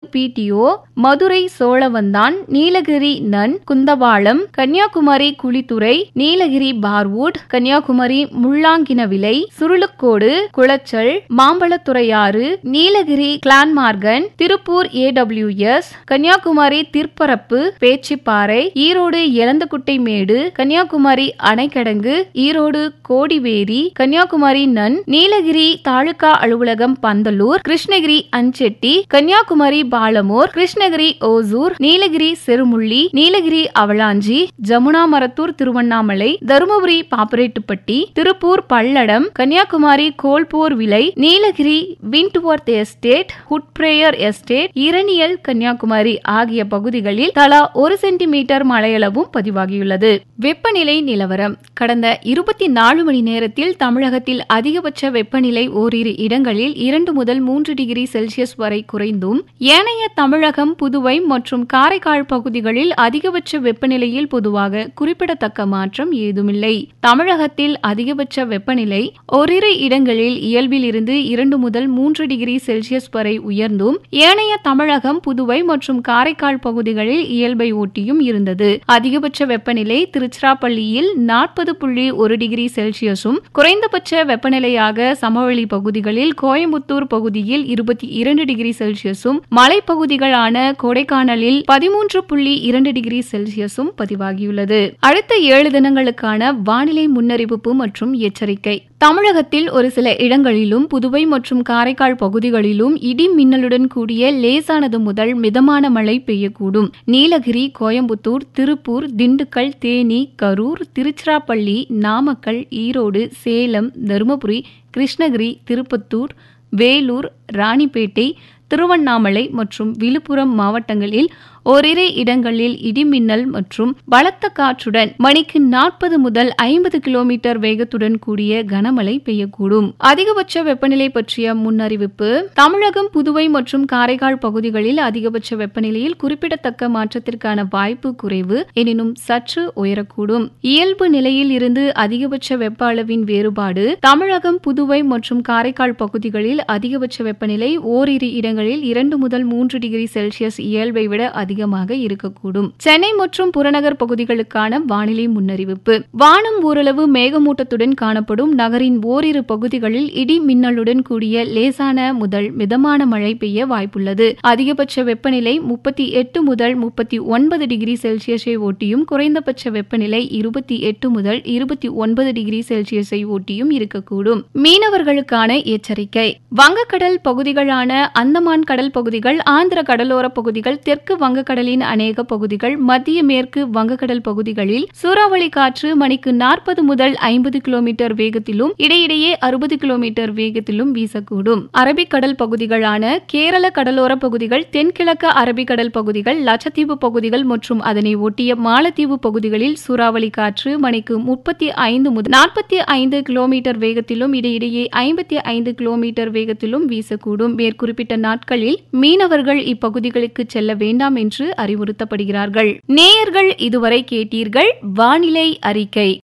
BDO Madurai Sholavandan Nilgiri நன் குந்தபாளம் கன்னியாகுமரி குளித்துறை நீலகிரி பார்வுட் கன்னியாகுமரி முள்ளாங்கினவிலை சுருளுக்கோடு குளச்சல் மாம்பழத்துறையாறு நீலகிரி கிளான்மார்கன் திருப்பூர் ஏடபிள்யூஎஸ் கன்னியாகுமரி திற்பரப்பு பேச்சிப்பாறை ஈரோடு எலந்தக்குட்டை மேடு கன்னியாகுமரி அணைக்கடங்கு ஈரோடு கோடிவேரி கன்னியாகுமரி நன் நீலகிரி தாலுகா அலுவலகம் பந்தலூர் கிருஷ்ணகிரி அஞ்செட்டி கன்னியாகுமரி பாலமூர் கிருஷ்ணகிரி ஓசூர் நீலகிரி செருமுள்ளி நீலகிரி அவளாஞ்சி ஜமுனா மரத்தூர் திருவண்ணாமலை தருமபுரி பாப்பரேட்டுப்பட்டி திருப்பூர் பல்லடம் கன்னியாகுமரி கோல்போர் விலை Nilgiri Wentworth estate Woodbriar estate Eraniel Kanyakumari ஆகிய பகுதிகளில் தலா ஒரு சென்டிமீட்டர் மழையளவும் பதிவாகியுள்ளது வெப்பநிலை நிலவரம் கடந்த இருபத்தி நாலு மணி நேரத்தில் தமிழகத்தில் அதிகபட்ச வெப்பநிலை ஓரிரு இடங்களில் இரண்டு முதல் மூன்று டிகிரி செல்சியஸ் வரை குறைந்தும் ஏனைய தமிழகம் புதுவை மற்றும் காரைக்கால் பகுதிகளில் அதிகபட்ச வெப்பநிலையில் பொதுவாக குறிப்பிடத்தக்க மாற்றம் ஏதுமில்லை தமிழகத்தில் அதிகபட்ச வெப்பநிலை ஓரிரு இடங்களில் இயல்பில் இருந்து இரண்டு முதல் மூன்று டிகிரி செல்சியஸ் வரை உயர்ந்தும் ஏனைய தமிழகம் புதுவை மற்றும் காரைக்கால் பகுதிகளில் இயல்பை ஒட்டியும் இருந்தது அதிகபட்ச வெப்பநிலை திருச்சிராப்பள்ளியில் நாற்பது புள்ளி ஒரு டிகிரி செல்சியஸும் குறைந்தபட்ச வெப்பநிலையாக சமவெளி பகுதிகளில் கோயம்புத்தூர் பகுதியில் இருபத்தி இரண்டு டிகிரி செல்சியஸும் மலைப்பகுதிகளான கொடைக்கானலில் பதிமூன்று புள்ளி இரண்டு டிகிரி செல்சியஸும் பதிவாகியுள்ளது அடுத்த ஏழு தினங்களுக்கான வானிலை முன்னறிவிப்பு மற்றும் எச்சரிக்கை தமிழகத்தில் ஒரு சில இடங்களிலும் புதுவை மற்றும் காரைக்கால் பகுதிகளிலும் இடி மின்னலுடன் கூடிய லேசானது முதல் மிதமான மழை பெய்யக்கூடும் நீலகிரி கோயம்புத்தூர் திருப்பூர் திண்டுக்கல் தேனி கரூர் திருச்சிராப்பள்ளி நாமக்கல் ஈரோடு சேலம் தருமபுரி கிருஷ்ணகிரி திருப்பத்தூர் வேலூர் ராணிப்பேட்டை திருவண்ணாமலை மற்றும் விழுப்புரம் மாவட்டங்களில் ஓரிரு இடங்களில் இடிமின்னல் மற்றும் பலத்த காற்றுடன் மணிக்கு நாற்பது முதல் ஐம்பது கிலோமீட்டர் வேகத்துடன் கூடிய கனமழை பெய்யக்கூடும் அதிகபட்ச வெப்பநிலை பற்றிய முன்னறிவிப்பு தமிழகம் புதுவை மற்றும் காரைக்கால் பகுதிகளில் அதிகபட்ச வெப்பநிலையில் குறிப்பிடத்தக்க மாற்றத்திற்கான வாய்ப்பு குறைவு எனினும் சற்று உயரக்கூடும் இயல்பு நிலையில் இருந்து அதிகபட்ச வெப்ப அளவின் வேறுபாடு தமிழகம் புதுவை மற்றும் காரைக்கால் பகுதிகளில் அதிகபட்ச வெப்பநிலை ஓரிரு இடங்களில் இரண்டு முதல் மூன்று டிகிரி செல்சியஸ் இயல்பை விட அதிகமாக இருக்கக்கூடும் சென்னை மற்றும் புறநகர் பகுதிகளுக்கான வானிலை முன்னறிவிப்பு வானம் ஓரளவு மேகமூட்டத்துடன் காணப்படும் நகரின் ஓரிரு பகுதிகளில் இடி மின்னலுடன் கூடிய லேசான முதல் மிதமான மழை பெய்ய வாய்ப்புள்ளது அதிகபட்ச வெப்பநிலை முப்பத்தி எட்டு முதல் முப்பத்தி ஒன்பது டிகிரி செல்சியஸை ஒட்டியும் குறைந்தபட்ச வெப்பநிலை இருபத்தி எட்டு முதல் இருபத்தி ஒன்பது டிகிரி செல்சியஸை ஒட்டியும் இருக்கக்கூடும் மீனவர்களுக்கான எச்சரிக்கை வங்கக்கடல் பகுதிகளான அந்தமான் கடல் பகுதிகள் ஆந்திர கடலோர பகுதிகள் தெற்கு வங்கக்கடலின் அநேக பகுதிகள் மத்திய மேற்கு வங்கக்கடல் பகுதிகளில் சூறாவளி காற்று மணிக்கு நாற்பது முதல் ஐம்பது கிலோமீட்டர் வேகத்திலும் இடையிடையே அறுபது கிலோமீட்டர் வேகத்திலும் வீசக்கூடும் அரபிக்கடல் பகுதிகளான கேரள கடலோர பகுதிகள் தென்கிழக்கு அரபிக்கடல் பகுதிகள் லட்சத்தீவு பகுதிகள் மற்றும் அதனை ஒட்டிய மாலத்தீவு பகுதிகளில் சூறாவளி காற்று மணிக்கு முப்பத்தி ஐந்து முதல் நாற்பத்தி ஐந்து கிலோமீட்டர் வேகத்திலும் இடையிடையே ஐம்பத்தி ஐந்து கிலோமீட்டர் வேகத்திலும் வீசக்கூடும் மேற்குறிப்பிட்ட நாட்களில் மீனவர்கள் இப்பகுதிகளுக்கு செல்ல வேண்டாம் என்று அறிவுறுத்தப்படுகிறார்கள் நேயர்கள் இதுவரை கேட்டீர்கள் வானிலை அறிக்கை